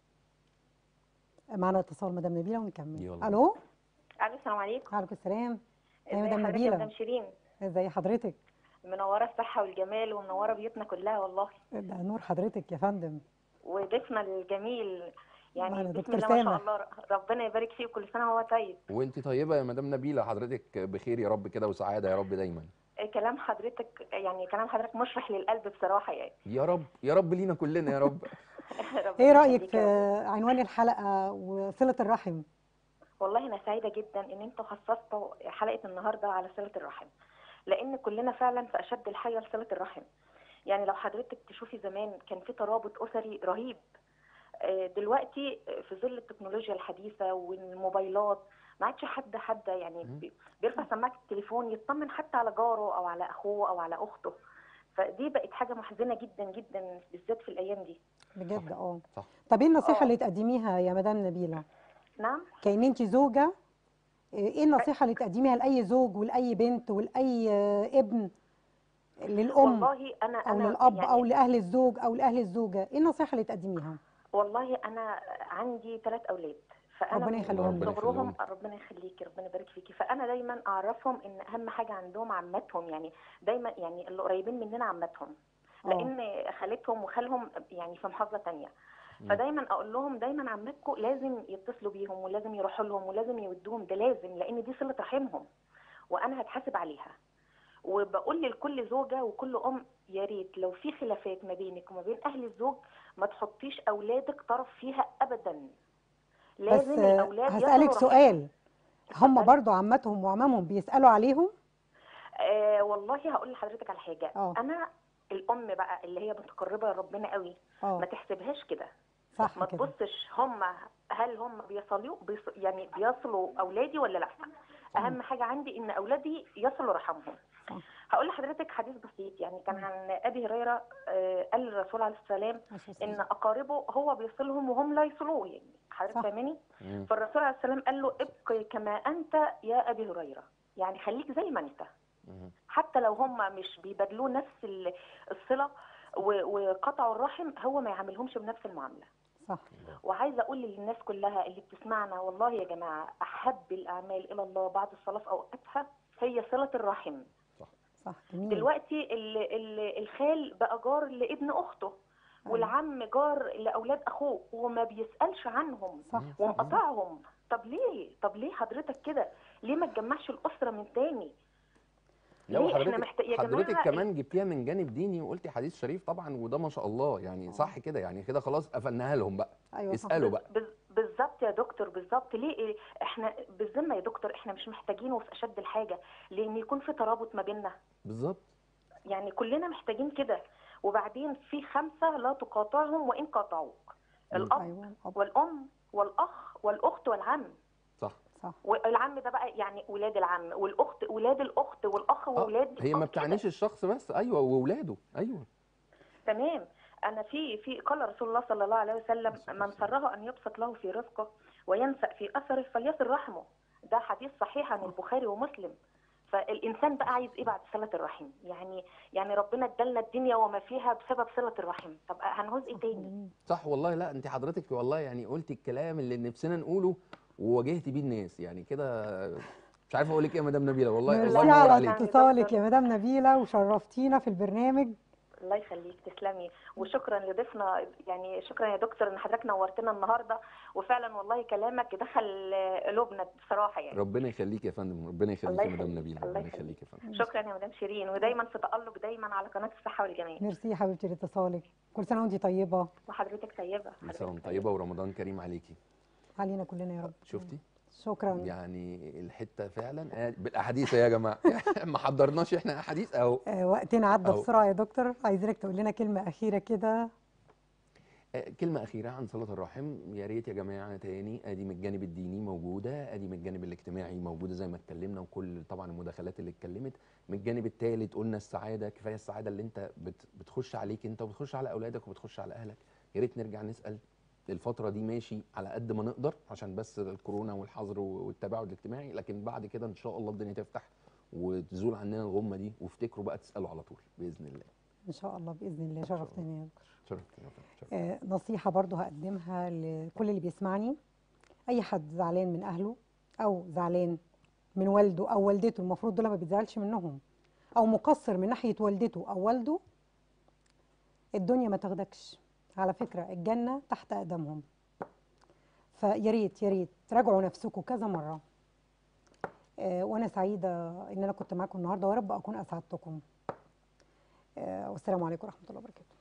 معنا اتصال مدام نبيله ونكمل يلا. الو الو السلام عليكم عليكم السلام يا ازي مدام حضرتك يا نبيله مدام شيرين ازي حضرتك منوره الصحه والجمال ومنوره بيوتنا كلها والله ده نور حضرتك يا فندم وضيفنا الجميل يعني معنا بسم دكتور الله ما سامح. شاء الله ربنا يبارك فيه وكل سنه وهو طيب وانت طيبه يا مدام نبيله حضرتك بخير يا رب كده وسعاده يا رب دايما كلام حضرتك يعني كلام حضرتك مشرح للقلب بصراحه يعني يا رب يا رب لينا كلنا يا رب ربنا ايه رايك يخليك في يا رب. عنوان الحلقه وصله الرحم والله انا سعيده جدا ان انتوا خصصتوا حلقه النهارده على صله الرحم لان كلنا فعلا في اشد الحاجه لصله الرحم يعني لو حضرتك تشوفي زمان كان في ترابط اسري رهيب آه، دلوقتي في ظل التكنولوجيا الحديثه والموبايلات ما عادش حد حد يعني مم. بي- بيرفع سماعه التليفون يطمن حتى على جاره او على اخوه او على اخته فدي بقت حاجه محزنه جدا جدا بالذات في الايام دي بجد صح. اه صح طب ايه النصيحه آه. اللي تقدميها يا مدام نبيله نعم كأن انت زوجه ايه النصيحه اللي تقدميها لاي زوج ولاي بنت ولاي آه، ابن للام والله انا او انا للاب يعني او لاهل الزوج او لاهل الزوجه ايه النصيحه اللي تقدميها والله انا عندي ثلاث اولاد فانا ربنا من يخليهم لك. صغرهم يخليهم. ربنا يخليكي ربنا يبارك فيكي فانا دايما اعرفهم ان اهم حاجه عندهم عمتهم يعني دايما يعني اللي قريبين مننا عمتهم آه. لان خالتهم وخالهم يعني في محافظه تانية مم. فدايما اقول لهم دايما عمتكم لازم يتصلوا بيهم ولازم يروحوا لهم ولازم يودوهم ده لازم لان دي صله رحمهم وانا هتحاسب عليها وبقول لكل زوجه وكل ام يا ريت لو في خلافات ما بينك وما بين اهل الزوج ما تحطيش اولادك طرف فيها ابدا بس لازم آه، الاولاد هسالك يصلوا سؤال هم اتفضلي. برضو عماتهم وعمامهم بيسالوا عليهم آه والله هقول لحضرتك على حاجه اه. انا الام بقى اللي هي متقربه لربنا قوي ما اه تحسبهاش كده صح ما كده تبصش هم هل هم بيصلوا بيص... يعني بيصلوا اولادي ولا لا اهم حاجه عندي ان اولادي يصلوا رحمهم صح. هقول لحضرتك حديث بسيط يعني كان عن ابي هريره آه، قال للرسول عليه السلام ان اقاربه هو بيصلهم وهم لا يصلوه يعني حضرتك صح. فاهماني مم. فالرسول عليه السلام قال له ابق كما انت يا ابي هريره يعني خليك زي ما انت مم. حتى لو هم مش بيبادلوه نفس ال- الصله و- وقطعوا الرحم هو ما يعاملهمش بنفس المعامله صح وعايزه اقول للناس كلها اللي بتسمعنا والله يا جماعه احب الاعمال الى الله بعد الصلاه في اوقاتها هي صله الرحم صح جميل دلوقتي ال ال الخال بقى جار لابن اخته والعم جار لاولاد اخوه وما بيسالش عنهم صح صح ومقاطعهم طب ليه طب ليه حضرتك كده ليه ما تجمعش الاسره من تاني لو ليه؟ إحنا حضرتك محتاج- يا حضرتك جماعة كمان جبتيها من جانب ديني وقلتي حديث شريف طبعا وده ما شاء الله يعني صح كده يعني كده خلاص قفلناها لهم بقى ايوه صح اسالوا بقى بز- بالظبط يا دكتور بالظبط ليه إيه؟ احنا بالذمه يا دكتور احنا مش محتاجينه في اشد الحاجه لان يكون في ترابط ما بيننا بالظبط يعني كلنا محتاجين كده وبعدين في خمسه لا تقاطعهم وان قاطعوك الاب ايوه الأب. والام والاخ والاخت والعم صح صح والعم ده بقى يعني ولاد العم والاخت ولاد الاخت والاخ آه، واولاد هي ما الأخت كده. بتعنيش الشخص بس ايوه واولاده ايوه تمام انا في في قال رسول الله صلى الله عليه وسلم من سره ان يبسط له في رزقه وينسأ في اثره فليصل رحمه ده حديث صحيح عن البخاري ومسلم فالانسان بقى عايز ايه بعد صله الرحم يعني يعني ربنا ادالنا الدنيا وما فيها بسبب صله الرحم طب هنعوز ايه تاني جميل. صح والله لا انت حضرتك والله يعني قلتي الكلام اللي نفسنا نقوله وواجهتي بيه الناس يعني كده مش عارف اقول لك ايه يا مدام نبيله والله ميرسي الله ينور على عليك اتصالك يا مدام نبيله وشرفتينا في البرنامج الله يخليك تسلمي وشكرا لضيفنا يعني شكرا يا دكتور ان حضرتك نورتنا النهارده وفعلا والله كلامك دخل قلوبنا بصراحه يعني ربنا يخليك يا فندم ربنا يخليك الله يا مدام يخليك، نبيله الله ربنا يخليك. يخليك يا فندم شكرا يا مدام شيرين ودايما في تألق دايما على قناه الصحه والجمال ميرسي يا حبيبتي لاتصالك كل سنه وانت طيبه وحضرتك طيبه كل حضرتك سنه وانت طيبه ورمضان كريم عليكي علينا كلنا يا رب شفتي شكرا يعني الحته فعلا آه، بالاحاديث يا جماعه ما حضرناش احنا احاديث اهو آه، وقتنا عدى أهو. بسرعه يا دكتور عايزينك تقول لنا كلمه اخيره كده آه، كلمة أخيرة عن صلة الرحم يا ريت يا جماعة تاني أدي من الجانب الديني موجودة أدي من الجانب الاجتماعي موجودة زي ما اتكلمنا وكل طبعا المداخلات اللي اتكلمت من الجانب التالت قلنا السعادة كفاية السعادة اللي أنت بت بتخش عليك أنت وبتخش على أولادك وبتخش على أهلك يا ريت نرجع نسأل الفترة دي ماشي على قد ما نقدر عشان بس الكورونا والحظر والتباعد الاجتماعي لكن بعد كده إن شاء الله الدنيا تفتح وتزول عننا الغمة دي وافتكروا بقى تسألوا على طول بإذن الله ان شاء الله باذن الله شرفتني يا دكتور شرفت يا فندم، شرفت. آه، نصيحة برضو هقدمها لكل اللي بيسمعني أي حد زعلان من أهله أو زعلان من والده أو والدته المفروض دول ما بيتزعلش منهم أو مقصر من ناحية والدته أو والده الدنيا ما تاخدكش على فكرة الجنة تحت أقدامهم فيا ريت يا ريت راجعوا نفسكم كذا مرة آه، وأنا سعيدة إن أنا كنت معاكم النهاردة ويا رب أكون أسعدتكم آه، والسلام عليكم ورحمة الله وبركاته